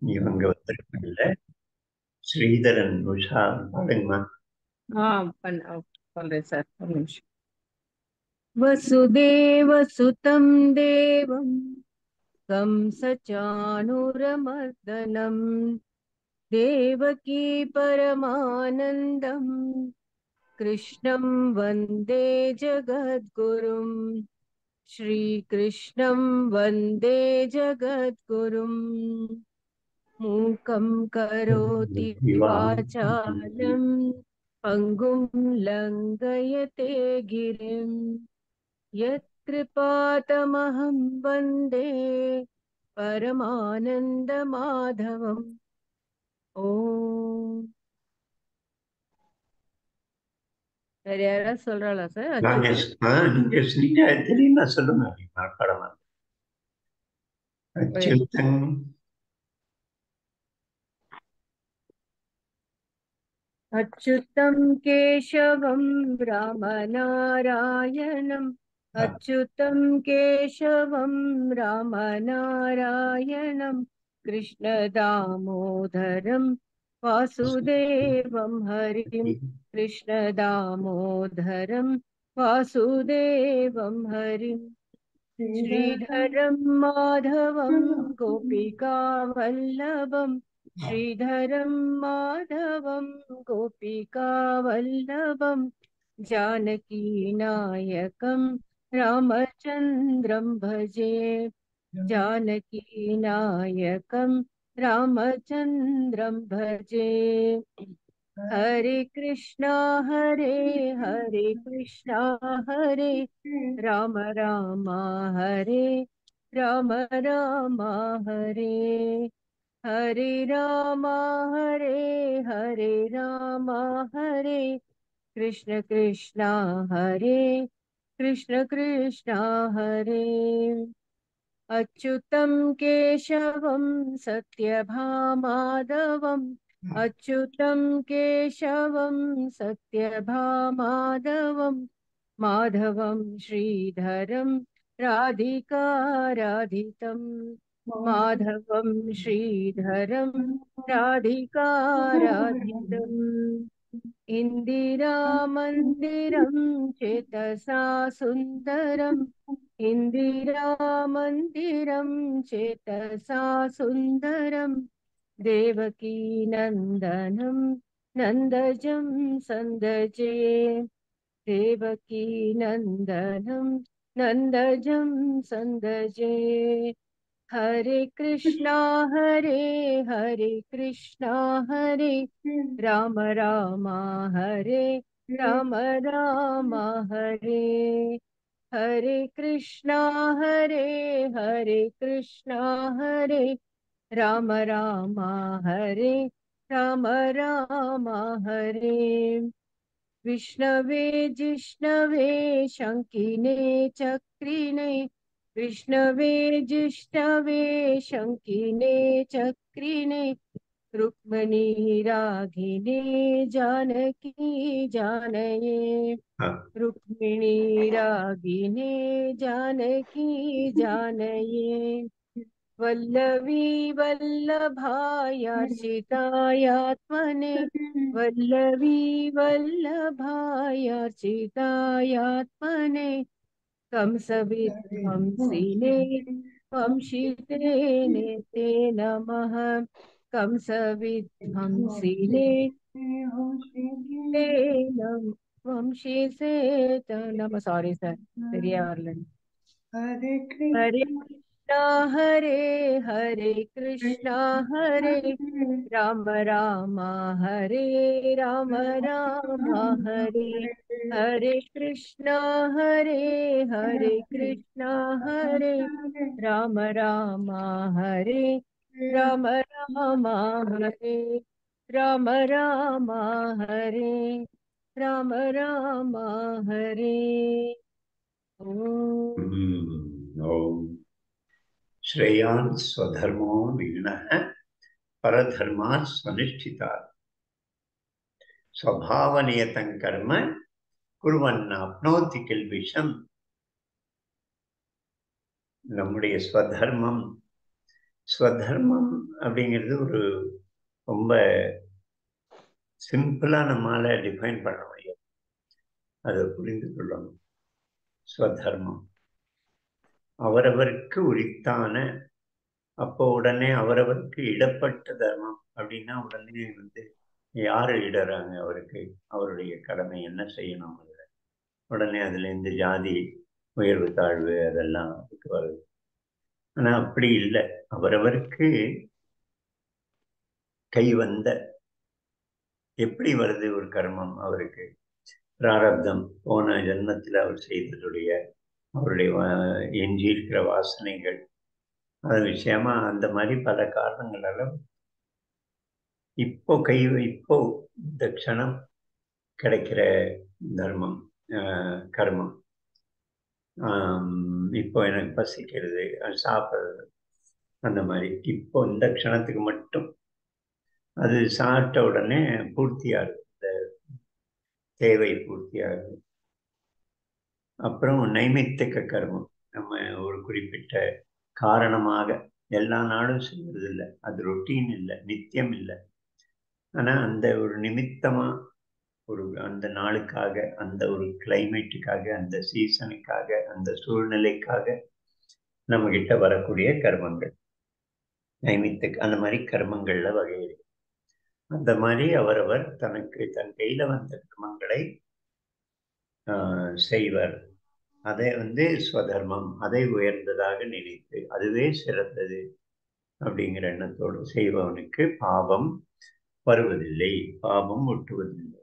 இவங்க வந்திருக்காங்கல்ல ஸ்ரீதரன் உஷா பாருங்கம்மா ஆ பண்ண சொல்றேன் சார் ஒரு நிமிஷம் வசுதேவ சுதம் தேவம் कंसचाणूरमर्दनम् देवकी परमानन्दम् कृष्णं वन्दे जगद्गुरुम् श्रीकृष्णं वन्दे जगद्गुरुम् मूकं करोति वाचालं पङ्गुं लङ्घयते गिरिम् यत्कृपातमहं वन्दे परमानन्दमाधवम् ஓ வேற யாராவது சொல்றாளா சார் நாங்க ஆ, நீங்க ஸ்ரீதா தெரியுமா சொல்லுங்க மனப்பாடமா அச்சுத்தன் अच्युतं केशवं रामनारायणम् अच्युतं केशवं रामनारायणं कृष्णदामोदरं वासुदेवं हरिं कृष्णदामोदरं वासुदेवं हरिम् श्रीधरं माधवं गोपिकावल्लभं श्रीधरं माधवं गोपिकावल्लभं जानकीनायकं रामचन्द्रं भजे जानकीनायकं रामचन्द्रं भजे हरे कृष्णा हरे हरे कृष्णा हरे राम राम हरे राम राम हरे हरे राम हरे हरे राम हरे कृष्ण कृष्ण हरे कृष्ण कृष्ण हरे अच्युतं केशवं सत्यभामाधवम् अच्युतं केशवं सत्यभामाधवम् माधवं श्रीधरं राधिका राधितं माधवं श्रीधरं राधिका राधितम् इन्दिरामन्दिरं चेतसा सुन्दरम् इन्दिरामन्दिरं चेतसा सुन्दरम् देवकी नन्दनं नन्दजं सन्दजे देवकी नन्दनं नन्दजं सन्दजे हरे कृष्णा हरे हरे कृष्णा हरे राम राम हरे राम राम हरे हरे कृष्णा हरे हरे कृष्णा हरे राम राम हरे राम राम हरे विष्णवे जिष्णवे शङ्किने चक्रिणे विष्णवे जिष्णवे शङ्किने चक्रिणे रुक्मणी राघिने जानकी जानये ஆ, रुक्मिणी रागिने जानकी जानये वल्लवी वल्लभायार्चितायात्मने वल्लवी वल्लभायार्चितायात्मने कंसविध्वंसिने वंशितेने ते नमः कंसविध्वंसिने ते नम वंशी से नम सॉरी सर சரியா வரல हरे हरे कृष्ण कृष्णा हरे हरे कृष्णा हरे राम राम हरे राम राम हरे हरे कृष्णा हरे हरे कृष्णा हरे राम राम हरे राम राम हरे राम राम हरे राम राम हरे ॐ ம், ஓம் ஸ்ரேயான் ஸ்வதர்மோ வீணः பரதர்மா ஸ்வனிஷ்டிதா ஸ்வபாவநியதம் கர்ம குருவன்னாப்னோதி கில்பிஷம் நம்முடைய ஸ்வதர்மம் ஸ்வதர்மம் அப்படிங்கிறது ஒரு ரொம்ப சிம்பிளா நம்மால டிஃபைன் பண்ண முடியாது அதை புரிந்து கொள்ளணும் ஸ்வதர்மம் அவரவருக்கு உரித்தான அப்போ உடனே அவரவருக்கு இடப்பட்ட தர்மம் அப்படின்னா உடனே வந்து யாரு இடறாங்க அவருக்கு அவருடைய கடமை என்ன செய்யணும் அதுல உடனே அதுல இருந்து ஜாதி உயர்வு தாழ்வு அதெல்லாம் அதுக்கு வருது ஆனா அப்படி இல்லை அவரவருக்கு கை வந்த எப்படி வருது ஒரு கர்மம் அவருக்கு பிராரப்தம் போன ஜென்மத்தில் அவர் செய்ததுடைய அவருடைய வா- எஞ்சி இருக்கிற வாசனைகள் அது விஷயமா அந்த மாதிரி பல காரணங்களால இப்போ கை இப்போ இந்த க்ஷணம் கிடைக்கிற தர்மம் ஆஹ் கர்மம் ஆம், இப்போ எனக்கு பசிக்கிறது அது சாப்பிட்றது அந்த மாதிரி இப்போ இந்த க்ஷணத்துக்கு மட்டும் அது சாப்பிட்ட உடனே பூர்த்தியாகுது இந்த தேவை பூர்த்தியாகுது அப்புறம் நைமித்திக கர்மம் நம்ம ஒரு குறிப்பிட்ட காரணமாக எல்லா நாளும் செய்வது இல்லை அது ரொட்டீன் இல்லை நித்தியம் இல்லை ஆனா அந்த ஒரு நிமித்தமா ஒரு அந்த நாளுக்காக அந்த ஒரு கிளைமேட்டுக்காக அந்த சீசனுக்காக அந்த சூழ்நிலைக்காக நம்ம கிட்ட வரக்கூடிய கர்மங்கள் நைமித்த அந்த மாதிரி கர்மங்கள்ல வகை இருக்கு அந்த மாதிரி அவரவர் தனக்கு தன் கையில வந்த கர்மங்களை ஆஹ், செய்வர் அதை வந்து ஸ்வதர்மம் அதை உயர்ந்ததாக நினைத்து அதுவே சிறந்தது அப்படிங்கிற எண்ணத்தோடு செய்பவனுக்கு பாவம் வருவதில்லை பாவம் ஒட்டுவதில்லை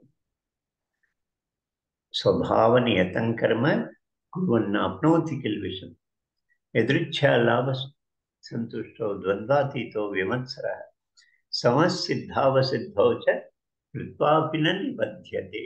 स्वभावनियतं कर्म कुर्वन्नाप्नोति किल्बिषम् यदृच्छालाभसन्तुष्टो द्वन्द्वातीतो विमत्सरः समसिद्धावसिद्धौ च कृत्वापि न निबध्यते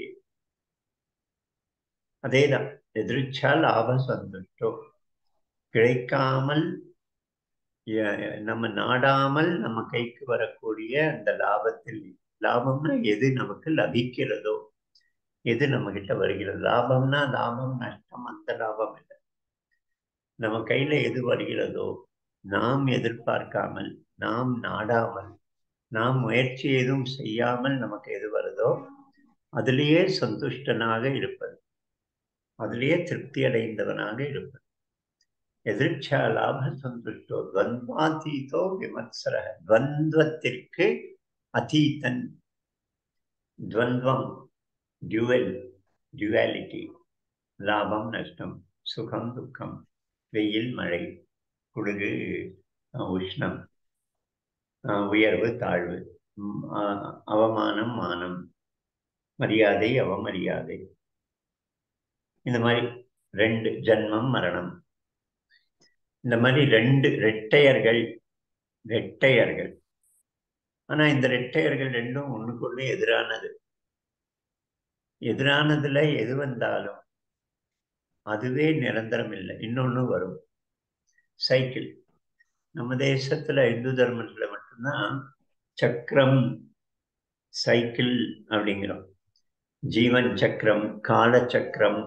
அதேதான் எதிர்ச்சா லாப சந்துஷ்டோ கிடைக்காமல் ய- நம்ம நாடாமல் நம்ம கைக்கு வரக்கூடிய அந்த லாபத்தில் லாபம்னா எது நமக்கு லபிக்கிறதோ எது நம்ம கிட்ட வருகிறது லாபம்னா லாபம் நஷ்டம் அந்த லாபம் இல்லை நம்ம கையில எது வருகிறதோ நாம் எதிர்பார்க்காமல் நாம் நாடாமல் நாம் முயற்சி எதுவும் செய்யாமல் நமக்கு எது வருதோ அதிலேயே சந்துஷ்டனாக இருப்பது அதிலேயே திருப்தி அடைந்தவனாக இருப்பது எதிர்ச்சா லாப சந்துஷ்டோ துவந்தாதீதோ விமத்சர துவந்தத்திற்கு அதீதன் துவந்தம் டியூவல் டியூவாலிட்டி லாபம் நஷ்டம் சுகம் துக்கம் வெயில் மழை குளிர் அஹ், உஷ்ணம் அஹ், உயர்வு தாழ்வு ம், அஹ், அவமானம் மானம் மரியாதை அவமரியாதை இந்த மாதிரி ரெண்டு ஜன்மம் மரணம் இந்த மாதிரி ரெண்டு ரெட்டையர்கள் ரெட்டையர்கள் ஆனா இந்த ரெட்டையர்கள் ரெண்டும் ஒண்ணுக்குள்ள எதிரானது எதிரானதுல எது வந்தாலும் அதுவே நிரந்தரம் இல்லை இன்னொன்னு வரும் சைக்கிள் நம்ம தேசத்துல இந்து தர்மத்துல மட்டும்தான் சக்கரம் சைக்கிள் அப்படிங்கிறோம் ஜீவன் சக்கரம் கால சக்கரம்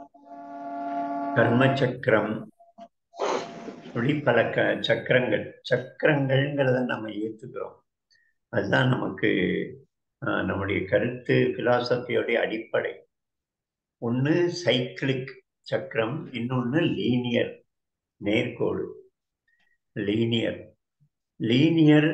கர்ம சக்கரம் இப்படி பல க சக்கரங்கள் சக்கரங்கள்ங்கிறத நம்ம ஏத்துக்கிறோம் அதுதான் நமக்கு ஆஹ், நம்முடைய கருத்து பிலாசபியோடைய அடிப்படை ஒன்று சைக்கிளிக் சக்கரம் இன்னொன்று லீனியர் நேர்கோடு லீனியர் லீனியர்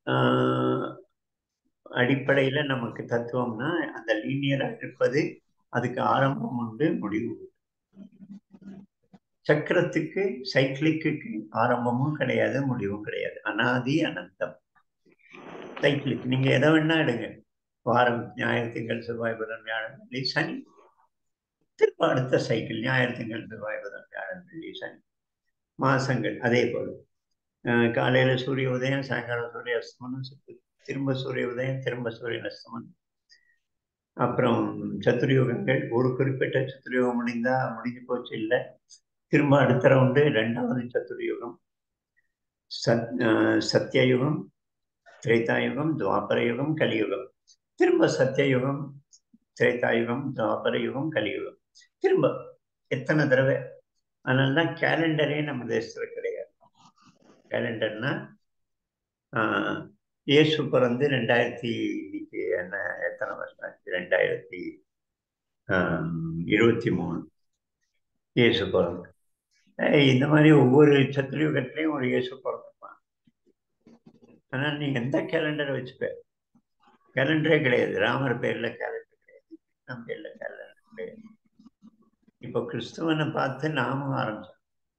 அடிப்படையில நமக்கு தத்துவம்னா அந்த லீனியரா இருப்பது அதுக்கு ஆரம்பம் உண்டு முடிவு உண்டு. சக்கரத்துக்கு சைக்கிளிக்கு ஆரம்பமும் கிடையாது முடிவும் கிடையாது அனாதி அனந்தம் சைக்கிளிக் நீங்க எதை வேணா எடுங்க வாரம் ஞாயிறு திங்கள் செவ்வாய் புதன் வியாழன் வெள்ளி சனி திரும்ப அடுத்த சைக்கிள் ஞாயிறு திங்கள் செவ்வாய் புதன் வியாழன் வெள்ளி சனி மாசங்கள் அதே போல அஹ் காலையில சூரிய உதயம் சாயங்காலம் சூரிய அஸ்தமனம் சுத்து- திரும்ப சூரிய உதயம் திரும்ப சூரியன் அஸ்தமனம் அப்புறம் சத்துர்யுகங்கள் ஒரு குறிப்பிட்ட சத்துர்யுகம் முடிந்தா முடிஞ்சு போச்சு இல்லை திரும்ப அடுத்த ரவுண்டு ரெண்டாவது சத்துர்யுகம் சத் அஹ் சத்தியயுகம் திரேதாயுகம் துவாபரயுகம் கலியுகம் திரும்ப சத்தியயுகம் திரேதாயுகம் துவாபரயுகம் கலியுகம் திரும்ப எத்தனை தடவை அதனால தான் கேலண்டரே நம்ம தேசத்துல கிடையாது கேலண்டர்னா ஆஹ், இயேசு பிறந்து ரெண்டாயிரத்தி இன்னைக்கு என்ன எத்தனை வருஷம் ஆச்சு ரெண்டாயிரத்தி ஆஹ், இருபத்தி மூணு இயேசு பிறந்து ஏய், இந்த மாதிரி ஒவ்வொரு சத்திரியுகத்திலையும் ஒரு இயேசு பிறந்திருப்பான் ஆனால் நீ எந்த கேலண்டரை வச்சுப்ப கேலண்டரே கிடையாது ராமர் பேர்ல கேலண்டர் கிடையாது கிருஷ்ணன் பேர்ல கேலண்டர் கிடையாது இப்போ கிறிஸ்துவனை பார்த்து நாமும் ஆரம்பிச்சோம்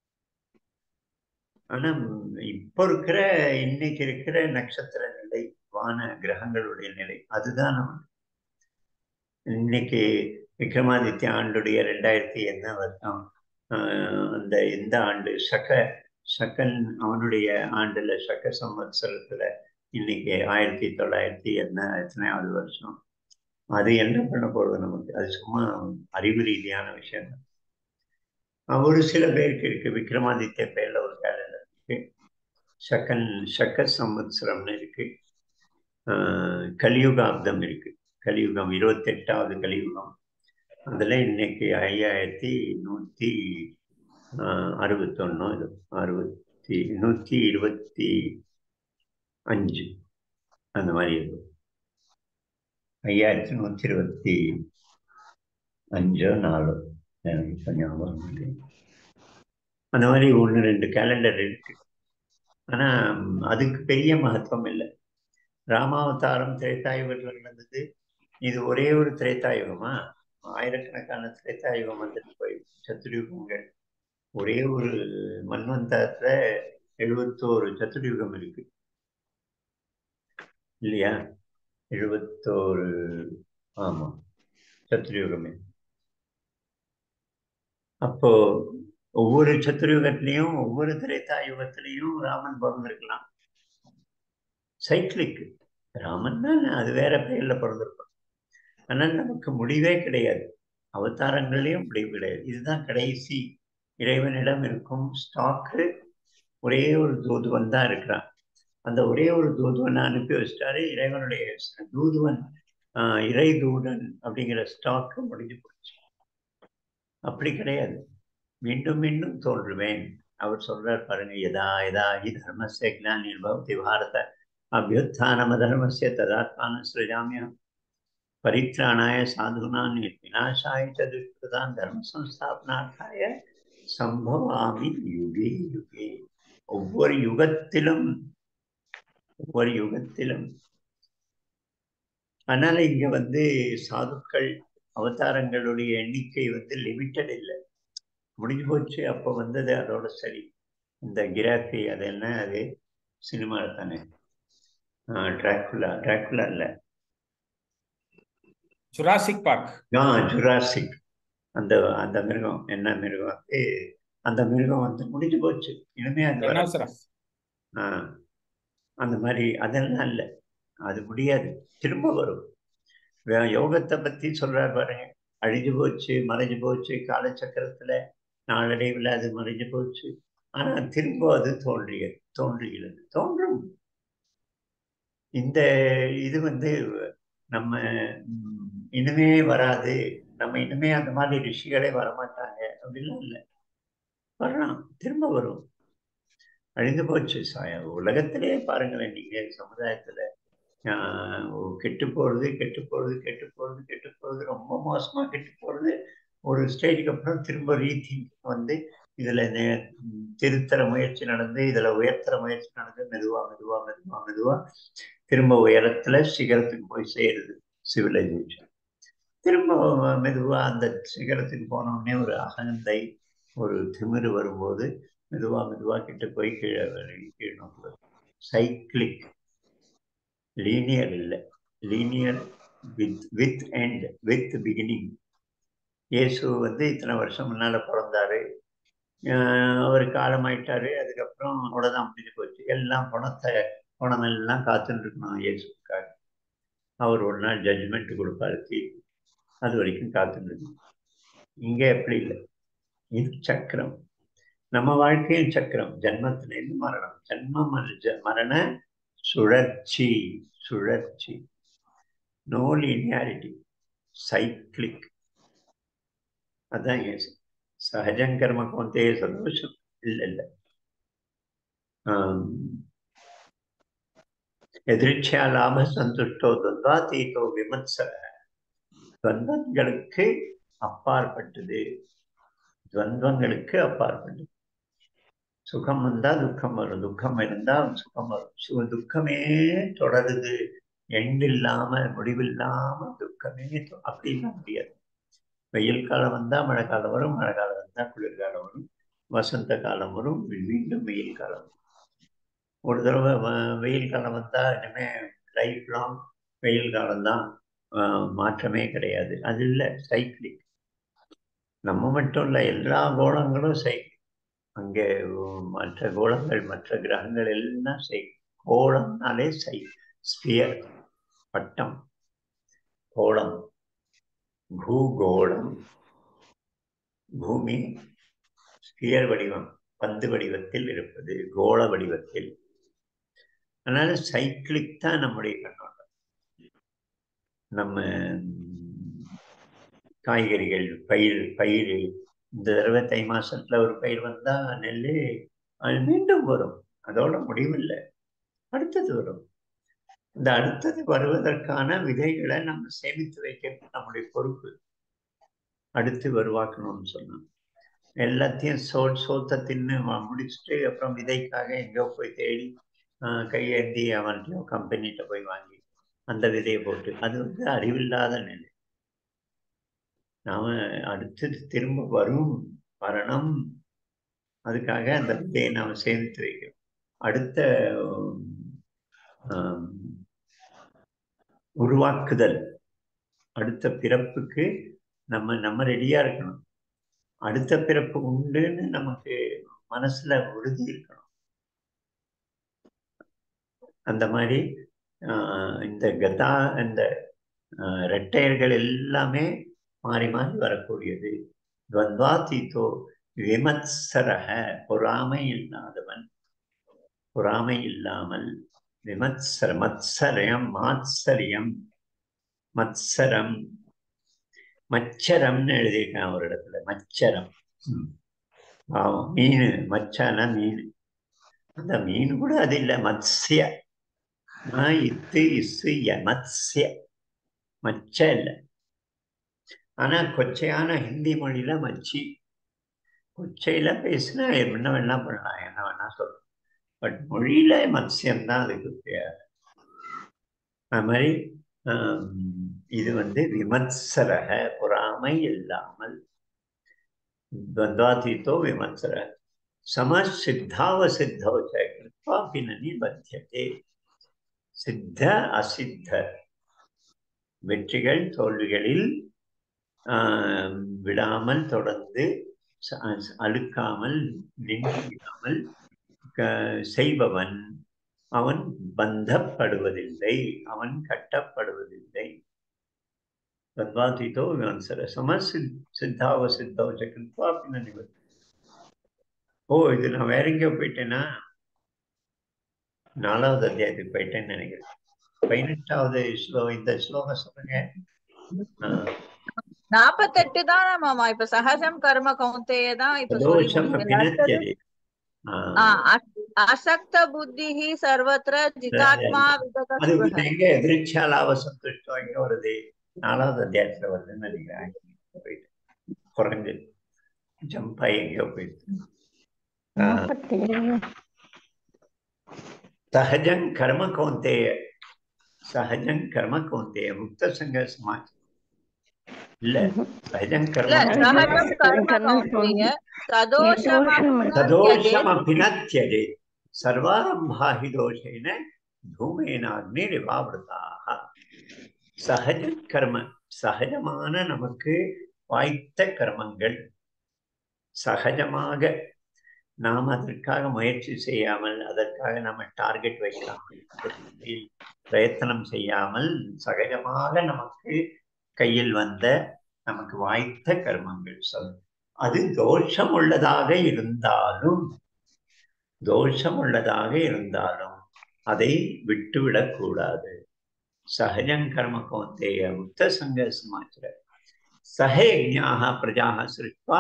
ஆனா ம், இப்போ இருக்கிற இன்னைக்கு இருக்கிற நட்சத்திர நிலை வான கிரகங்களுடைய நிலை அதுதான் நம்ம இன்னைக்கு விக்ரமாதித்ய ஆண்டுடைய ரெண்டாயிரத்தி என்ன வருஷம் ஆஹ், அந்த இந்த ஆண்டு சக சகன் அவனுடைய ஆண்டுல சக சம்வத்சரத்துல இன்னைக்கு ஆயிரத்தி தொள்ளாயிரத்தி என்ன எத்தனையாவது வருஷம் அது என்ன பண்ண போறது நமக்கு அது சும்மா அறிவு ரீதியான விஷயம் தான். ஆஹ் ஒரு சில பேருக்கு இருக்கு விக்ரமாதித்ய பேர்ல ஒரு கேலண்டர் இருக்கு சகன் சக சம்வத்சரம்னு இருக்கு ஆஹ் கலியுகாப்தம் இருக்கு கலியுகம் இருபத்தெட்டாவது கலியுகம் அதுல இன்னைக்கு ஐயாயிரத்தி நூத்தி ஆஹ் அறுபத்தொன்னு இது அறுபத்தி நூத்தி இருபத்தி அஞ்சு அந்த மாதிரி இருக்கும் ஐயாயிரத்தி நூத்தி இருபத்தி அஞ்சோ நாலோ எனக்கு இப்ப ஞாபகம் இல்லை அந்த மாதிரி ஒன்று ரெண்டு கேலண்டர் இருக்கு ஆனா ம், அதுக்கு பெரிய மகத்துவம் இல்லை ராமாவதாரம் திரேதாயுகத்தில் நடந்தது இது ஒரே ஒரு திரேதாயுகமா ஆயிரக்கணக்கான திரேதாயுகம் வந்துட்டு போய் சத்துருயுகங்கள் ஒரே ஒரு மன்வந்தரத்துல எழுபத்தோரு சத்துருயுகம் இருக்கு இல்லையா எழுபத்தோரு ஆமா சத்துருயுகமே அப்போ ஒவ்வொரு சத்துருயுகத்திலையும் ஒவ்வொரு திரேதாயுகத்திலையும் ராமன் பிறந்திருக்கலாம் சைக்கிளிக் ராமன் தான் அது வேற பெயர்ல பிறந்திருப்பான் ஆனால் நமக்கு முடிவே கிடையாது அவதாரங்களையும் முடிவு கிடையாது இதுதான் கடைசி இறைவனிடம் இருக்கும் ஸ்டாக்கு ஒரே ஒரு தூதுவன் தான் இருக்கிறான் அந்த ஒரே ஒரு தூதுவனை அனுப்பி வச்சிட்டாரு இறைவனுடைய தூதுவன் ஆஹ், இறை தூதன் அப்படிங்கிற ஸ்டாக்கு முடிஞ்சு போச்சு அப்படி கிடையாது மீண்டும் மீண்டும் தோன்றுவேன் அவர் சொல்றார் பாருங்க யதா யதா ஹி தர்மஸ்ய ஞானிர் பவதி பாரத அபியுத்தானம தர்மஸ்ய ததாத்மான சிருஜாமியம் பரித்ராணாய சாதுனான் விநாசாய ச துஷ்கிருதான் தர்ம சம்ஸ்தாபனார்த்தாய சம்பவாமி யுகே யுகே ஒவ்வொரு யுகத்திலும் ஒவ்வொரு யுகத்திலும் அதனால இங்க வந்து சாதுக்கள் அவதாரங்களுடைய எண்ணிக்கை வந்து லிமிட்டட் இல்லை முடிஞ்சு போச்சு அப்போ வந்தது அதோட சரி இந்த கிராஃபி அது என்ன அது சினிமாவில் தானே டிராக்குலா டிராக்குலா இல்லை ஜுராசிக் பார்க் ஆ ஜுராசிக் அந்த அந்த மிருகம் என்ன மிருகம் வந்து அந்த மிருகம் வந்து முடிஞ்சு போச்சு இனிமே அது வராது. டைனோசரஸ் ஆ அந்த மாதிரி அதெல்லாம் இல்லை அது முடியாது திரும்ப வரும் வே- யோகத்தை பத்தி சொல்றார் பாருங்க அழிஞ்சு போச்சு மறைஞ்சு போச்சு காலச்சக்கரத்துல நாளடைவில் அது மறைஞ்சு போச்சு ஆனா திரும்ப அது தோன்றியது தோன்றுகிறது தோன்றும் இந்த இது வந்து நம்ம ம், இனிமே வராது நம்ம இனிமே அந்த மாதிரி ரிஷிகளே வரமாட்டாங்க அப்படிலாம் இல்லை வரலாம் திரும்ப வரும் அழிந்து போச்சு சாய உலகத்திலே பாருங்களேன் நீங்க சமுதாயத்துல ஆஹ் கெட்டு போறது கெட்டு போறது கெட்டு போறது கெட்டு போறது ரொம்ப மோசமா கெட்டு போறது ஒரு ஸ்டேஜுக்கு அப்புறம் திரும்ப ரீதிங்க் வந்து இதுல நெ- ம், திருத்தர முயற்சி நடந்து இதுல உயர்த்தர முயற்சி நடந்து மெதுவா மெதுவா மெதுவா மெதுவா திரும்ப உயரத்துல சிகரத்துக்கு போய் சேருது சிவிலைசேஷன் திரும்ப மெதுவா அந்த சிகரத்துக்கு போன உடனே ஒரு அகந்தை ஒரு திமிரு வரும்போது மெதுவா மெதுவா கிட்ட போய் கீழே வரை- கீழ் நோக்குவது சைக்கிளிக் லீனியர் இல்லை linear with with end with beginning இயேசு வந்து இத்தனை வருஷம் முன்னால பிறந்தாரு ஆஹ் அவர் காலமாயிட்டாரு அதுக்கப்புறம் அவ்வளோதான் முடிஞ்சு போச்சு எல்லாம் பணத்தை பணமெல்லாம் காத்துட்டு இருக்கணும் இயேசுக்காக அவர் ஒரு நாள் ஜட்ஜ்மெண்ட் கொடுப்பாரு தீர்ப்பு அது வரைக்கும் காத்துட்டு இருக்கணும் இங்கே எப்படி இல்லை இது சக்கரம் நம்ம வாழ்க்கையும் சக்கரம் ஜன்மத்திலேருந்து மரணம் ஜன்ம மர- மரண சுழற்சி சுழற்சி நோ லீனியாரிட்டி சைக்கிளிக் அதான் ஏசு சகஜம் கர்ம கோந்தே சந்தோஷம் இல்லை இல்லை ஆம், எதிர்ச்சியா லாப சந்துஷ்டோ துவந்தாதீதோ விமத்சர துவந்தங்களுக்கு அப்பாற்பட்டது துவந்தங்களுக்கு அப்பாற்பட்டது சுகம் வந்தா துக்கம் வரும் துக்கம் இருந்தா சுகம் வரும் சு துக்கமே தொடருது எண்டில்லாம முடிவில்லாம துக்கமே தொ- அப்படிலாம் முடியாது வெயில் காலம் வந்தா மழை காலம் வரும் மழை காலம் வந்தா குளிர்காலம் வரும் வசந்த காலம் வரும் மீண்டும் வெயில் காலம் வரும். ஒரு தடவை வ- வெயில் காலம் வந்தா இனிமே லைஃப் லாங் வெயில் காலம் தான் மாற்றமே கிடையாது அது இல்லை சைக்கிளிக் நம்ம மட்டும் இல்லை எல்லா கோளங்களும் சைக்கிள் அங்கே உம், மற்ற கோளங்கள் மற்ற கிரகங்கள் எல்லாம் சை கோளம்னாலே சை ஸ்பியர் பட்டம் கோளம் பூகோளம் பூமி ஸ்பியர் வடிவம் பந்து வடிவத்தில் இருப்பது கோள வடிவத்தில் அதனால சைக்கிளிக் தான் நம்முடைய கண்ணோட்டம் நம்ம ம், காய்கறிகள் பயிர் பயிர் இந்த தடவை தை மாசத்துல ஒரு பயிர் வந்தா நெல் அது மீண்டும் வரும் அதோட முடிவில்லை அடுத்தது வரும் இந்த அடுத்தது வருவதற்கான விதைகளை நம்ம சேமித்து வைக்கிறது நம்முடைய பொறுப்பு அடுத்து வருவாக்கணும்னு சொன்னோம் எல்லாத்தையும் சோ சோத்தை தின்னு வ- முடிச்சுட்டு அப்புறம் விதைக்காக எங்கேயோ போய் தேடி ஆஹ், கையேந்தி அவன்கிட்டயோ கம்பெனிகிட்ட போய் வாங்கி அந்த விதையை போட்டு அது வந்து அறிவில்லாத நிலை நாம அடுத்தது திரும்ப வரும் வரணும் அதுக்காக அந்த விதையை நாம் சேமித்து வைக்கிறோம் அடுத்த ஆம், உருவாக்குதல் அடுத்த பிறப்புக்கு நம்ம நம்ம ரெடியா இருக்கணும் அடுத்த பிறப்பு உண்டுன்னு நமக்கு மனசுல உறுதி இருக்கணும் அந்த மாதிரி ஆஹ், இந்த கதா இந்த ஆஹ், இரட்டையர்கள் எல்லாமே மாறி மாறி வரக்கூடியது துவந்தாதீதோ விமத்சரக பொறாமை இல்லாதவன் பொறாமை இல்லாமல் விமத்சர மத்சரம் மாத்சரியம் மத்சரம் மச்சரம்னு எழுதியிருக்கேன் ஒரு இடத்துல மச்சரம் ம். பாவம் மீன் மச்சானா மீன் அந்த மீன் கூட அது இல்லை மத்ஸ்ய ம இத்து இசு ய மத்ஸ்ய மச்ச இல்லை ஆனா கொச்சையான ஹிந்தி மொழியில மச்சி கொச்சையில பேசினா என்ன வேணா பண்ணலாம் என்ன வேணா சொல்லலாம் பட் மொழியில மத்ஸ்யம் தான் அதுக்கு பேர் அது மாதிரி ஆம், இது வந்து விமத்சரக பொறாமை இல்லாமல் द्वन्द्वातीतो विमत्सर समसिद्धावसिद्धौ च कृत्वापि न निबध्यते சித்த அசித்த வெற்றிகள் தோல்விகளில் ஆஹ், விடாமல் தொடர்ந்து ச- அ- அழுக்காமல் நின்று விடாமல் க- செய்பவன் அவன் பந்தப்படுவதில்லை அவன் கட்டப்படுவதில்லை தத்வாதீதோ விமர்சர சமசித் சித்தாவ சித்தோ சக்கிருத்வா பின்னணி ஓ இது நான் வேற எங்கேயோ போயிட்டேனா நாலாவது அத்தியாயத்துக்கு போயிட்டேன்னு நினைக்கிறேன் பதினெட்டாவது ஸ்லோ இந்த ஸ்லோகம் சொல்லுங்க ஆ, நாப்பத்தெட்டு தானே மாமா இப்ப சகஜம் கர்ம கௌந்தேய தான் இப்ப சொல்லி தோஷம் முடிச்சீங்க. அடுத்தது, பினத்தியதே ஆ, ஆ, அஸ்- அசக்த புத்தி சர்வத்திர ஜிதாத்மா விகத அது சுபக. வந்து எங்க எதிர்ச்சியா லாப சந்துஷ்டம் எங்க வருது நாலாவது அத்தியாயத்துல வருதுன்னு நினைக்கிறேன் போயிட்டு குறைஞ்சு ஜம்ப் ஆகி எங்கேயோ போயிட்டு ஆ, சகஜம் கர்ம கௌந்தேய சகஜம் கர்ம கௌந்தேய முக்த சங்க சமாஜ் இல்ல சகஜம் இல்ல கர்ம சகஜம் கர்ம கௌந்தேய சதோஷம ததோஷம் அபினத்தியதே சர்வாரம்பா ஹி தோஷேன தூமேனாக்னிரிவாவிரதாக சகஜ கர்ம சகஜமான நமக்கு வாய்த்த கர்மங்கள் சகஜமாக நாம் அதற்காக முயற்சி செய்யாமல் அதற்காக நம்ம டார்கெட் வைக்காமல் அதற்கு பிரயத்தனம் செய்யாமல் சகஜமாக நமக்கு கையில் வந்த நமக்கு வாய்த்த கர்மங்கள் சொல் அது தோஷம் உள்ளதாக இருந்தாலும் தோஷம் உள்ளதாக இருந்தாலும் அதை விட்டுவிடக் கூடாது சகஜம் கர்ம கௌந்தேய முக்த சங்க சமாச்சார சகயஜாக பிரஜாக சிருஷ்டுவா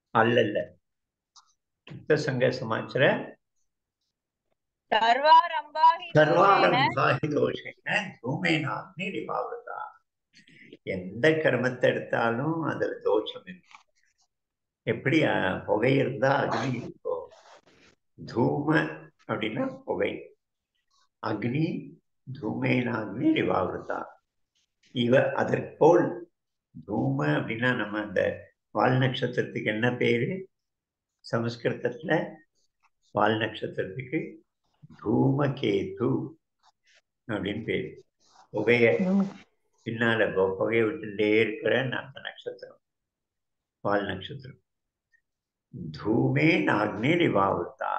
அல்லல்ல முக்த சங்க சமாச்சார சர்வாரம்ப சர்வாரம்பாஹி தோஷேன சர்வாரம்பாஹி தோஷேன தூமேனாக்னி ரிபாவிரதா எந்த கர்மத்தை எடுத்தாலும் அதுல தோஷம் இருக்கு எப்படி அஹ், புகை இருந்தா அக்னி இருக்கும் தூம அப்படின்னா புகை அக்னி தூமேனாக்னி ரிவாவிரதா இவ அதற்போல் தூம அப்படின்னா நம்ம அந்த வால் நட்சத்திரத்துக்கு என்ன பேரு சமஸ்கிருதத்துல வால் நட்சத்திரத்துக்கு தூமகேது அப்படின்னு பேரு புகைய பின்னால பு- புகைய விட்டுட்டே இருக்கிற அந்த நட்சத்திரம் வால் நட்சத்திரம் தூமே நாக்னி ரிவாவுத்தா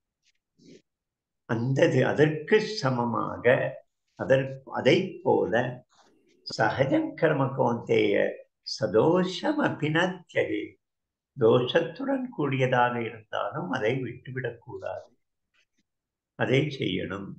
அந்த அதற்கு சமமாக அதற்கு அதை போல சகஜம் கர்ம கோந்தேய சதோஷம் அபினத்தியதே தோஷத்துடன் கூடியதாக இருந்தாலும் அதை விட்டுவிடக்கூடாது அதை செய்யணும்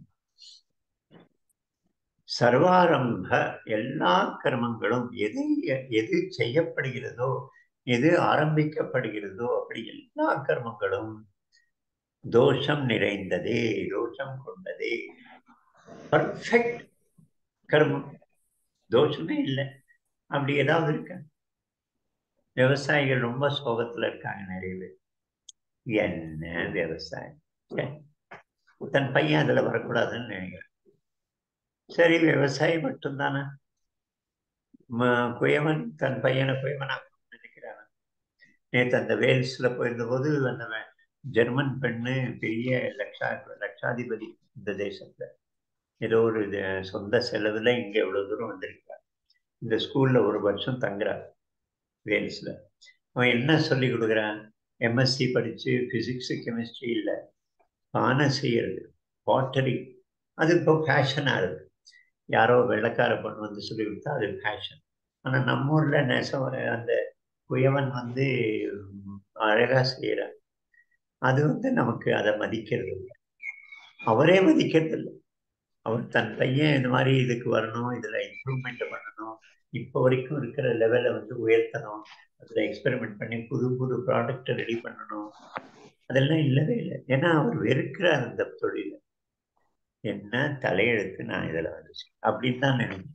சர்வாரம்ப எல்லா கர்மங்களும் எது எது செய்யப்படுகிறதோ எது ஆரம்பிக்கப்படுகிறதோ அப்படி எல்லா கர்மங்களும் தோஷம் நிறைந்ததே தோஷம் கொண்டதே பர்ஃபெக்ட் கர்மம் தோஷமே இல்லை அப்படி ஏதாவது இருக்க விவசாயிகள் ரொம்ப சோகத்துல இருக்காங்க நிறைய பேர் என்ன விவசாயம் ச்சே. தன் பையன் அதுல வரக்கூடாதுன்னு நினைக்கிறேன் சரி விவசாயி மட்டும்தானே ம- குயவன் தன் பையனை குயவனா நினைக்கிறான் நேற்று அந்த வேல்ஸ்ல போயிருந்த போது அந்த வே- ஜெர்மன் பெண்ணு பெரிய லட்சா லட்சாதிபதி இந்த தேசத்துல ஏதோ ஒரு இது சொந்த செலவுல இங்க இவ்வளவு தூரம் வந்திருக்கார் இந்த ஸ்கூல்ல ஒரு வருஷம் தங்குறார் வேல்ஸ்ல அவன் என்ன சொல்லி கொடுக்குறான் எம்எஸ்சி படிச்சு பிசிக்ஸ் கெமிஸ்ட்ரி இல்லை பானை செய்யறது பாட்டரி அது இப்போ ஃபேஷனாக இருக்கு யாரோ வெள்ளைக்கார பொண்ணு வந்து சொல்லி கொடுத்தா அது ஃபேஷன் ஆனால் நம்ம ஊர்ல நெசவ அந்த குயவன் வந்து உம், அழகா செய்யறான் அது வந்து நமக்கு அதை மதிக்கிறது இல்லை அவரே மதிக்கிறது இல்லை அவர் தன் பையன் இந்த மாதிரி இதுக்கு வரணும் இதுல இம்ப்ரூவ்மெண்ட் பண்ணணும் இப்போ வரைக்கும் இருக்கிற லெவலை வந்து உயர்த்தணும் அதுல எக்ஸ்பெரிமெண்ட் பண்ணி புது புது ப்ராடக்ட் ரெடி பண்ணணும் அதெல்லாம் இல்லவே இல்லை ஏன்னா அவர் வெறுக்கிறார் அந்த தொழில என்ன தலையெழுத்து நான் இதுல வந்து செய்ய- அப்படின்னு தான் நினைக்கிறேன்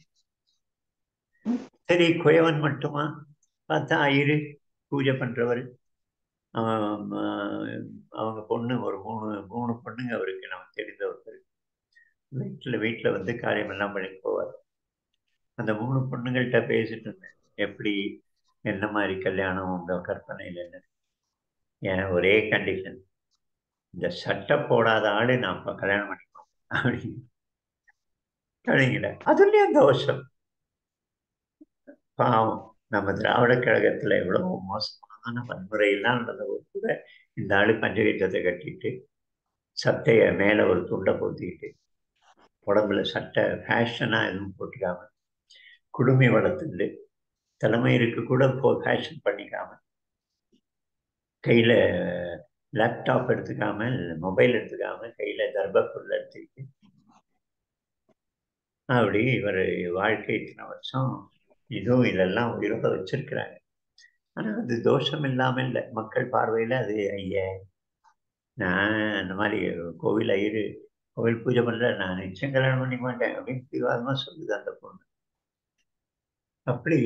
சரி குயவன் மட்டுமா பார்த்தா ஐயரு பூஜை பண்றவர் அவன், ஆஹ், அவங்க பொண்ணு ஒரு மூணு மூணு பொண்ணுங்க அவருக்கு நமக்கு தெரிந்த ஒருத்தர் வீட்டில் வீட்டில் வந்து காரியம் எல்லாம் பண்ணி போவார் அந்த மூணு பொண்ணுங்கள்கிட்ட பேசிட்டு இருந்தேன் எப்படி என்ன மாதிரி கல்யாணம் உங்க கற்பனையில் என்ன ஏன் ஒரே கண்டிஷன் இந்த சட்டை போடாத ஆளு நான் இப்ப கல்யாணம் பண்ணிக்கணும் அப்படின்னு அப்படிங்கிற அதுலயும் தோஷம் பாவம் நம்ம திராவிட கழகத்துல எவ்வளவு மோசமான வன்முறையெல்லாம் நடந்தபோது கூட இந்த ஆளு பஞ்சகீட்டத்தை கட்டிட்டு சட்டைய மேல ஒரு துண்டை போத்திக்கிட்டு உடம்புல சட்டை ஃபேஷனா எதுவும் போட்டுக்காம குடுமி வளர்த்துண்டு தலைமையிற்கு கூட போ ஃபேஷன் பண்ணிக்காம கையில லேப்டாப் எடுத்துக்காம மொபைல் எடுத்துக்காம கையில தர்பப்புல் எடுத்துக்கிட்டு அப்படி இவர் வாழ்க்கை இத்தனை வருஷம் இதுவும் இதெல்லாம் உயிரோட வச்சிருக்கிறாங்க ஆனா அது தோஷம் இல்லாம இல்லை மக்கள் பார்வையில அது ஐய நான் அந்த மாதிரி கோவில் ஐயரு கோவில் பூஜை பண்ற நான் நிச்சயம் கல்யாணம் பண்ணிக்க மாட்டேன் அப்படின்னு பிடிவாதமா சொல்லுது அந்த பொண்ணு அப்படி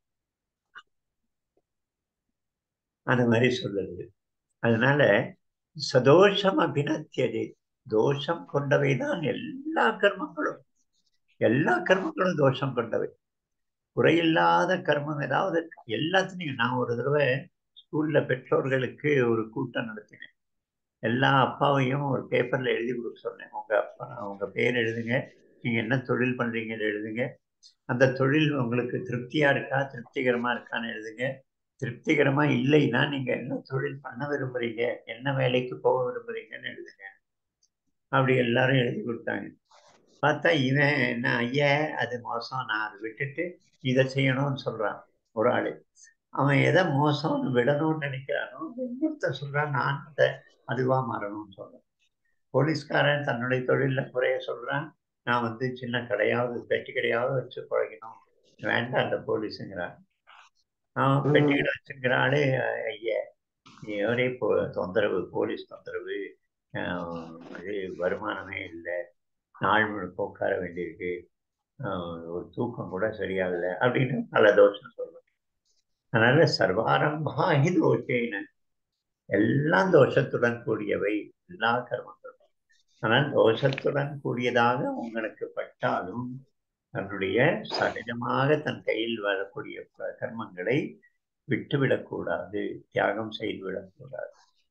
அந்த மாதிரி சொல்லுது அதனால சதோஷம் அபிநத்தியதே தோஷம் கொண்டவைதான் எல்லா கர்மங்களும் எல்லா கர்மங்களும் தோஷம் கொண்டவை குறையில்லாத கர்மம் ஏதாவது இருக்கா? எல்லாத்துலயும் நான் ஒரு தடவை ஸ்கூல்ல பெற்றோர்களுக்கு ஒரு கூட்டம் நடத்தினேன் எல்லா அப்பாவையும் ஒரு பேப்பர்ல எழுதி கொடுக்க சொன்னேன் உங்க அப்பா உங்க பேர் எழுதுங்க நீங்க என்ன தொழில் பண்றீங்கன்னு எழுதுங்க அந்த தொழில் உங்களுக்கு திருப்தியா இருக்கா திருப்திகரமா இருக்கான்னு எழுதுங்க திருப்திகரமா இல்லைன்னா நீங்க என்ன தொழில் பண்ண விரும்புறீங்க என்ன வேலைக்கு போக விரும்புறீங்கன்னு எழுதுங்க அப்படி எல்லாரும் எழுதி கொடுத்தாங்க பார்த்தா இவன் என்ன ஐயா அது மோசம் நான் அதை விட்டுட்டு இதை செய்யணும்னு சொல்றான் ஒரு ஆளு அவன் எதை மோசம்னு விடணும்னு நினைக்கிறானோ இன்னொருத்தன் சொல்றான் நான் அதை அதுவா மாறணும்னு சொல்றான் போலீஸ்காரன் தன்னுடைய தொழில குறைய சொல்றான் நான் வந்து சின்ன கடையாவது பெட்டி கடையாவது வச்சு பழகினோம் வேண்டாம் அந்த போலீஸுங்கிறான் அவன் பெட்டி கடை வச்சுக்கிற ஆளு ஐயா ஒரே தொந்தரவு போலீஸ் தொந்தரவு ஆஹ் இது வருமானமே இல்லை நாள் முழுக்க உட்கார வேண்டியிருக்கு ஆஹ் ஒரு தூக்கம் கூட சரியாகல அப்படின்னு பல தோஷம் சொல்லுவாங்க அதனால சர்வாரம்பா ஹி தோஷேன எல்லாம் தோஷத்துடன் கூடியவை எல்லா கர்மங்களும் ஆனால் தோஷத்துடன் கூடியதாக உங்களுக்கு பட்டாலும் தன்னுடைய சகஜமாக தன் கையில் வரக்கூடிய ப- கர்மங்களை விட்டுவிடக்கூடாது தியாகம் செய்துவிடக்கூடாது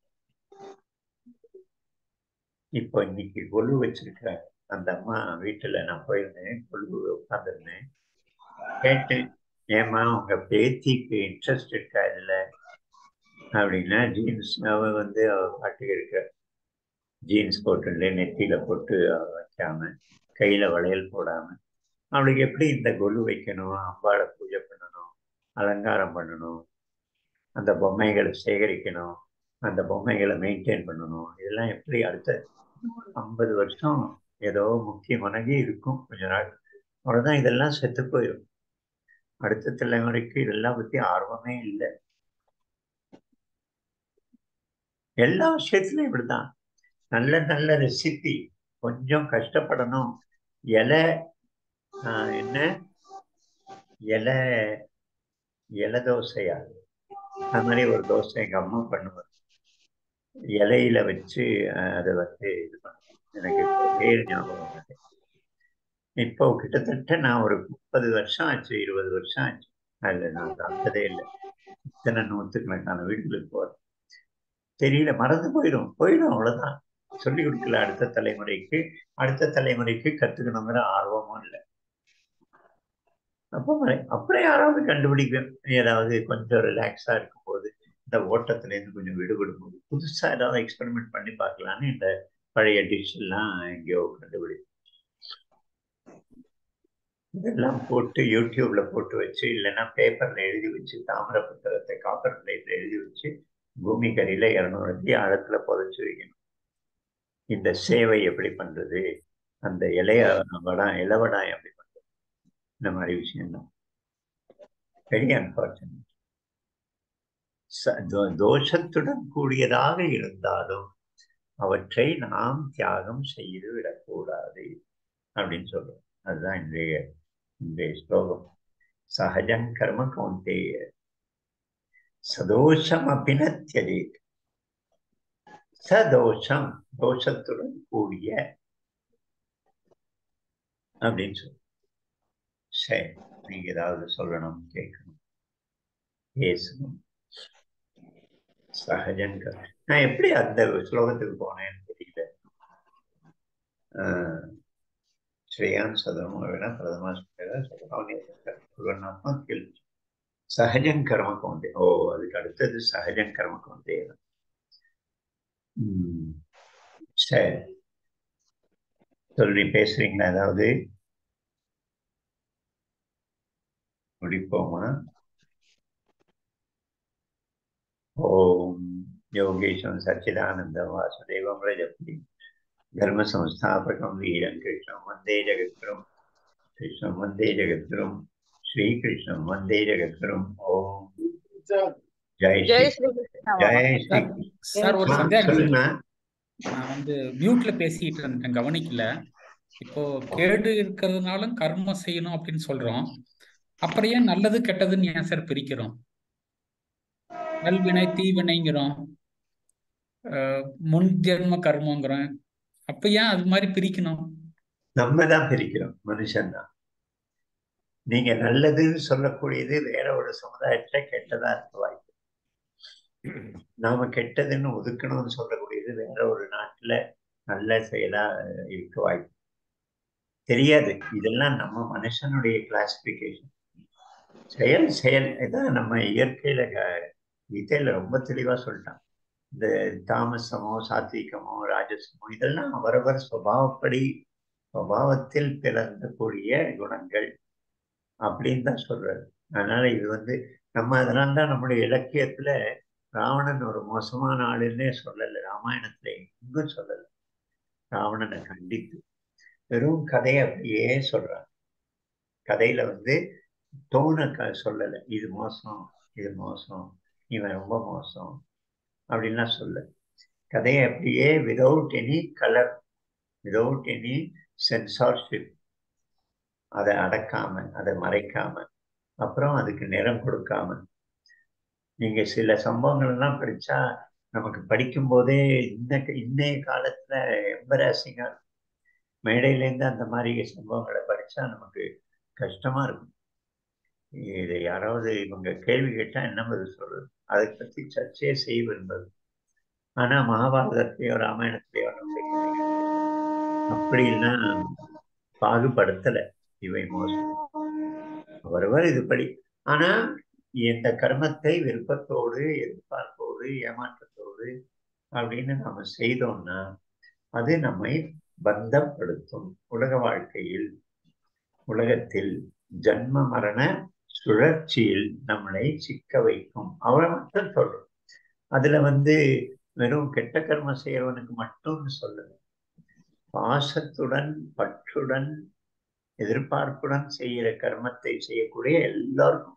இப்போ இன்னைக்கு கொலு வச்சிருக்கிறாங்க அந்த அம்மா வீட்டுல நான் போயிருந்தேன் கொலு உட்காந்துருந்தேன் கேட்டேன் ஏம்மா உங்க பேத்திக்கு இன்ட்ரெஸ்ட் இருக்கா இதுல அப்படின்னா ஜீன்ஸ் அவ வந்து அவ பாட்டுக்கு இருக்க ஜீன்ஸ் போட்டுட்டு நெத்தியில போட்டு அவ வைக்காம கையில வளையல் போடாம அவளுக்கு எப்படி இந்த கொலு வைக்கணும் அம்பாளை பூஜை பண்ணணும் அலங்காரம் பண்ணணும் அந்த பொம்மைகளை சேகரிக்கணும் அந்த பொம்மைகளை மெயின்டைன் பண்ணணும் இதெல்லாம் எப்படி அடுத்த ஐம்பது வருஷம் ஏதோ முக்கியமானகி இருக்கும் கொஞ்ச நாள் அவ்வளவுதான் இதெல்லாம் செத்து போயிடும் அடுத்த தலைமுறைக்கு இதெல்லாம் பத்தி ஆர்வமே இல்லை எல்லா விஷயத்துலயும் இப்படிதான் நல்ல நல்ல ரெசிபி கொஞ்சம் கஷ்டப்படணும் இலை ஆஹ், என்ன இலை இலை தோசையா அது மாதிரி ஒரு தோசை எங்க அம்மா பண்ணுவார் இலையில வச்சு அஹ், அதை வந்து இது பண்ணுவோம் எனக்கு இப்போ பேர் ஞாபகம் வருது. இப்போ கிட்டத்தட்ட நான் ஒரு முப்பது வருஷம் ஆச்சு இருபது வருஷம் ஆச்சு அதில் நான் சாப்பிட்டதே இல்லை இத்தனை நூற்றுக்கணக்கான வீடுகளுக்கு போகிறேன் தெரியல மறந்து போயிடும் போயிடும் அவ்வளவுதான் சொல்லி கொடுக்கல அடுத்த தலைமுறைக்கு அடுத்த தலைமுறைக்கு கத்துக்கணுங்கிற ஆர்வமும் இல்லை அப்போ அப்புறம் யாராவது கண்டுபிடிக்கும் ஏதாவது கொஞ்சம் ரிலாக்ஸா இருக்கும்போது இந்த ஓட்டத்துல இருந்து கொஞ்சம் விடுபடும் போது புதுசா ஏதாவது எக்ஸ்பெரிமெண்ட் பண்ணி பார்க்கலான்னு இந்த பழைய டிஷ் எல்லாம் எங்கேயோ கண்டுபிடி இதெல்லாம் போட்டு யூடியூப்ல போட்டு வச்சு இல்லைன்னா பேப்பர்ல எழுதி வச்சு தாமிர புத்தகத்தை காப்பர் பிளேட்ல எழுதி வச்சு பூமி கரையில இரநூறு அடி ஆழத்துல புதைச்சு வைக்கணும் இந்த சேவை எப்படி பண்றது அந்த இலைய வடா இலவடாய் எப்படி பண்றது இந்த மாதிரி விஷயம்தான் வெரி அன்பார்ச்சுனேட் தோஷத்துடன் கூடியதாக இருந்தாலும் அவற்றை நாம் தியாகம் செய்து விடக்கூடாது அப்படின்னு சொல்றோம் அதுதான் இன்றைய இன்றைய ஸ்லோகம் சகஜம் கர்ம கௌந்தேய சதோஷம் அபினத்தியதே சதோஷம் தோஷத்துடன் கூடிய அப்படின்னு சொல்லு சரி நீங்க ஏதாவது சொல்லணும் கேட்கணும் பேசணும் சகஜங்க நான் எப்படி அந்த ஸ்லோகத்துக்கு போனேன்னு தெரியல ஆஹ் ஸ்ரேயான் சதமோ வேணா பிரதமா சொல்லலாம் கேள்வி சகஜம் கர்ம கௌந்தே ஓ அதுக்கு அடுத்தது சகஜம் கர்ம கௌந்தே உம் சரி சொல்லி பேசுறீங்களா ஏதாவது முடிப்போமா ஓம் யோகேஷம் சச்சிதானந்தம் வாசுதேவம் ரஜபதி தர்ம சம்ஸ்தாபகம் வீரம் கிருஷ்ணம் வந்தே ஜெகத்குரும் கிருஷ்ணம் வந்தே ஜெகத்குரும் ஸ்ரீகிருஷ்ணம் வந்தே ஜெகத்குரும் ஓம் ஜெய் ஜெய் ஸ்ரீ ஸ்ரீ கிருஷ்ணா மாமா. ஜெய் ஸ்ரீ சார் ஒரு ஆ, சந்தேகம் சொல்லுங்க நான் வந்து மியூட்ல பேசிட்டு இருந்தேன் கவனிக்கல இப்போ கேடு இருக்கிறதுனாலும் கர்மம் செய்யணும் அப்படின்னு சொல்றோம் அப்புறம் ஏன் நல்லது கெட்டதுன்னு ஏன் சார் பிரிக்கிறோம் நல்வினை தீவினைங்கிறோம் அஹ் முன் ஜென்ம கர்மங்கிறோம் அப்ப ஏன் அது மாதிரி பிரிக்கணும் நம்ம தான் பிரிக்கிறோம் மனுஷன் தான் நீங்க நல்லதுன்னு சொல்லக்கூடியது வேற ஒரு சமுதாயத்துல கெட்டதா இருக்க வாய்ப்பு நாம கெட்டதுன்னு ஒதுக்கணும்னு சொல்லக்கூடியது வேற ஒரு நாட்டுல நல்ல செயலா அஹ், இருக்க வாய்ப்பு தெரியாது இதெல்லாம் நம்ம மனுஷனுடைய கிளாசிபிகேஷன் செயல் செயல் இதான் நம்ம இயற்கையில க- கீதையில ரொம்ப தெளிவா சொல்லிட்டான் இந்த தாமசமோ சாத்விகமோ ராஜசமோ இதெல்லாம் அவரவர் சுபாவப்படி சுபாவத்தில் பிறந்தக்கூடிய குணங்கள் அப்படின்னு தான் சொல்றாரு அதனால இது வந்து நம்ம அதனால தான் நம்முடைய இலக்கியத்துல ராவணன் ஒரு மோசமான ஆளுன்னே சொல்லல ராமாயணத்துல எங்கும் சொல்லல ராவணனை கண்டித்து வெறும் கதையை அப்படியே சொல்றாங்க கதையில வந்து தோண க சொல்லல இது மோசம் இது மோசம் இவன் ரொம்ப மோசம் அப்படின்லாம் சொல்ல கதையை அப்படியே without any colour without any censorship அதை அடக்காம அதை மறைக்காம அப்புறம் அதுக்கு நிறம் கொடுக்காம நீங்க சில சம்பவங்கள் எல்லாம் படிச்சா நமக்கு படிக்கும் போதே இந்த இன்னைய காலத்துல எம்பராசிங்கா மேடையிலேருந்து அந்த மாதிரி சம்பவங்களை படிச்சா நமக்கு கஷ்டமா இருக்கும் இதை யாராவது இவங்க கேள்வி கேட்டா என்ன பதில் சொல்றது அதை பத்தி சர்ச்சையே செய்ய விரும்பது ஆனா மகாபாரதத்தையோ ராமாயணத்தையோ நம்ம செய்யலைங்க. அப்படிலாம் பாகுபடுத்தல இவை மோசம் ஒருவர் இது படி ஆனா இந்த கர்மத்தை விருப்பத்தோடு எதிர்பார்ப்போடு ஏமாற்றத்தோடு அப்படின்னு நாம செய்தோம்னா அது நம்மை பந்தப்படுத்தும் உலக வாழ்க்கையில் உலகத்தில் ஜன்ம மரண சுழற்சியில் நம்மளை சிக்க வைக்கும் அவளை மட்டும் சொல்றோம் அதுல வந்து வெறும் கெட்ட கர்மம் செய்யறவனுக்கு மட்டும்னு சொல்லல பாசத்துடன் பற்றுடன் எதிர்பார்ப்புடன் செய்யற கர்மத்தை செய்யக்கூடிய எல்லாருக்கும்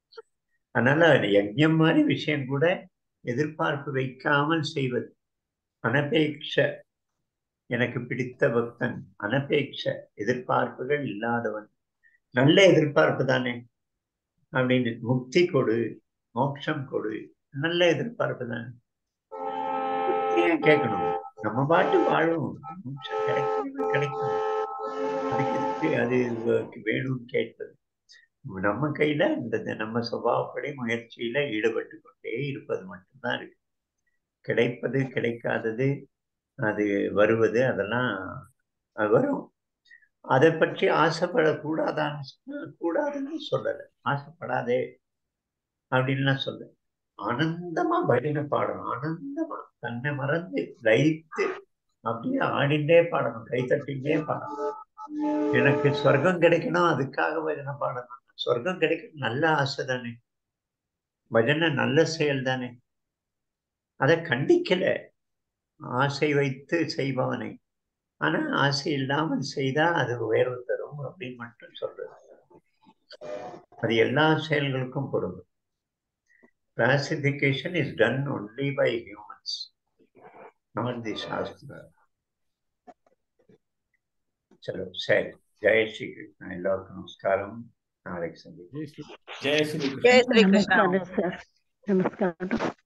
அதனால யஜ்ஞம் மாதிரி விஷயம் கூட எதிர்பார்ப்பு வைக்காமல் செய்வது அனபேக்ஷ எனக்கு பிடித்த பக்தன் அனபேக்ஷ எதிர்பார்ப்புகள் இல்லாதவன் நல்ல எதிர்பார்ப்பு தானே அப்படின்னு முக்தி கொடு மோட்சம் கொடு நல்ல எதிர்பார்ப்பு தானே ஏன் கேட்கணும் நம்ம பாட்டு வாழும் மோட்சம் கிடைக்கும் கிடைக்கும் அதுக்கு எதுக்கு அது வேணும்னு கேட்பது நம்ம கையில இந்த நம்ம சுபாவப்படி முயற்சியில ஈடுபட்டு கொண்டே இருப்பது மட்டும்தான் இருக்கு கிடைப்பது கிடைக்காதது அது வருவது அதெல்லாம் அது வரும் அதை பற்றி ஆசைப்படக்கூடாதான்னு சொன்னா கூடாதுன்னு சொல்லலை ஆசைப்படாதே அப்படின்லாம் சொல்ல ஆனந்தமா பஜனை பாடணும் ஆனந்தமா தன்னை மறந்து லயித்து அப்படியே ஆடிண்டே பாடணும் கை தட்டிண்டே பாடணும் எனக்கு சொர்க்கம் கிடைக்கணும் அதுக்காக பஜனை பாடணும் சொர்க்கம் கிடைக்கணும் நல்ல ஆசை தானே பஜனை நல்ல செயல் தானே அதை கண்டிக்கல ஆசை வைத்து செய்பவனை ஆனா ஆசை இல்லாமல் செய்தா அது உயர்வு தரும் அப்படின்னு மட்டும் சொல்றது அது எல்லா செயல்களுக்கும் பொருந்தும் classification is done only by humans, not the Shastra. चलो सही जय श्री कृष्ण எல்லாருக்கும் நமஸ்காரம் நாளைக்கு சந்திப்போம் ஜெய் ஸ்ரீ जय श्री कृष्ण नमस्कार सर नमस्कार